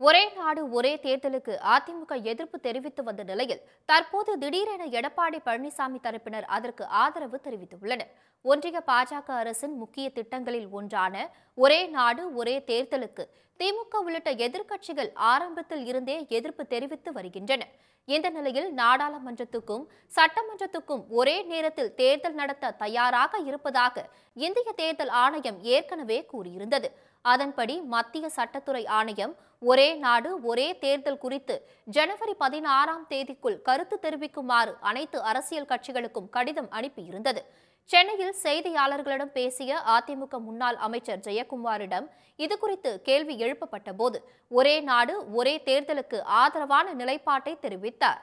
ஒரே நாடு ஒரே தேர்தலுக்கு அதிமுக எதிர்ப்பு தெரிவித்து வந்த நிலையில் தற்போது திடீரென எடப்பாடி பழனிசாமி தரப்பினர் அதற்கு ஆதரவு தெரிவித்துள்ளனர் ஒன்றிய பாஜக அரசின் முக்கிய திட்டங்களில் ஒன்றான ஒரே நாடு ஒரே தேர்தலுக்கு திமுக உள்ளிட்ட எதிர்க்கட்சிகள் ஆரம்பத்தில் இருந்தே எதிர்ப்பு தெரிவித்து வருகின்றன இந்த நிலையில் நாடாளுமன்றத்துக்கும் சட்டமன்றத்துக்கும் ஒரே நேரத்தில் தேர்தல் நடத்த தயாராக இருப்பதாக இந்திய தேர்தல் ஆணையம் ஏற்கனவே கூறியிருந்தது அதன்படி மத்திய சட்டத்துறை ஆணையம் ஒரே நாடு ஒரே தேர்தல் குறித்து ஜனவரி பதினாறாம் தேதிக்குள் கருத்து தெரிவிக்குமாறு அனைத்து அரசியல் கட்சிகளுக்கும் கடிதம் அனுப்பியிருந்தது சென்னையில் செய்தியாளர்களிடம் பேசிய அதிமுக முன்னாள் அமைச்சர் ஜெயக்குமாரிடம் இதுகுறித்து கேள்வி எழுப்பப்பட்ட போது ஒரே நாடு ஒரே தேர்தலுக்கு ஆதரவான நிலைப்பாட்டை தெரிவித்தார்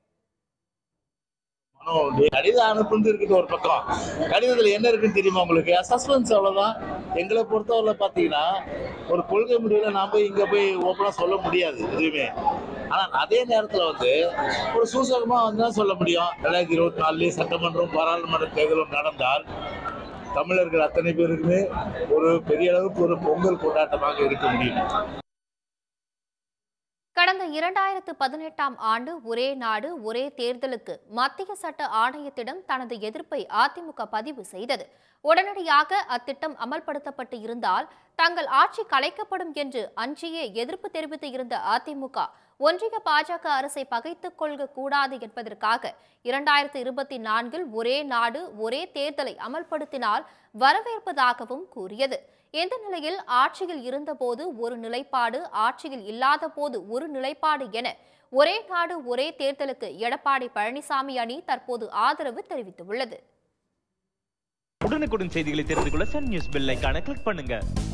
மனோ வந்து கடிதம் அனுப்புறது இருக்குது ஒரு பக்கம் கடிதத்தில் என்ன இருக்குன்னு தெரியுமா உங்களுக்கு சஸ்பென்ஸ் அவ்வளோதான் எங்களை பொறுத்தவரை பார்த்தீங்கன்னா ஒரு கொள்கை முடிவில் நான் போய் இங்கே போய் ஓப்பனாக சொல்ல முடியாது எதுவுமே ஆனால் அதே நேரத்தில் வந்து ஒரு சூசகமாக வந்து தான் சொல்ல முடியும் ரெண்டாயிரத்தி இருபத்தி நாலுலேயே சட்டமன்றம் பாராளுமன்ற தேர்தலும் நடந்தால் தமிழர்கள் அத்தனை பேருக்குமே ஒரு பெரிய அளவுக்கு ஒரு பொங்கல் கொண்டாட்டமாக இருக்க முடியும் கடந்த இரண்டாயிரத்து பதினெட்டாம் ஆண்டு ஒரே நாடு ஒரே தேர்தலுக்கு மத்திய சட்ட ஆணையத்திடம் தனது எதிர்ப்பை அதிமுக பதிவு செய்தது உடனடியாக அத்திட்டம் அமல்படுத்தப்பட்டு இருந்தால் தங்கள் ஆட்சி கலைக்கப்படும் என்று அஞ்சியே எதிர்ப்பு தெரிவித்து இருந்த அதிமுக ஒன்றிய பாஜக அரசை பகைத்துக் கொள்க கூடாது என்பதற்காக இரண்டாயிரத்து இருபத்தி நான்கில் ஒரே நாடு ஒரே தேர்தலை அமல்படுத்தினால் வரவேற்பதாகவும் கூறியது இந்த நிலையில் ஆட்சியில் இருந்தபோது ஒரு நிலைப்பாடு ஆட்சியில் இல்லாத போது ஒரு நிலைப்பாடு என ஒரே நாடு ஒரே தேர்தலுக்கு எடப்பாடி பழனிசாமி அணி தற்போது ஆதரவு தெரிவித்துள்ளது உடனுக்குடன் செய்திகளை தெரிந்து கொள்ள சன் நியூஸ் பெல் ஐகானை கிளிக் பண்ணுங்க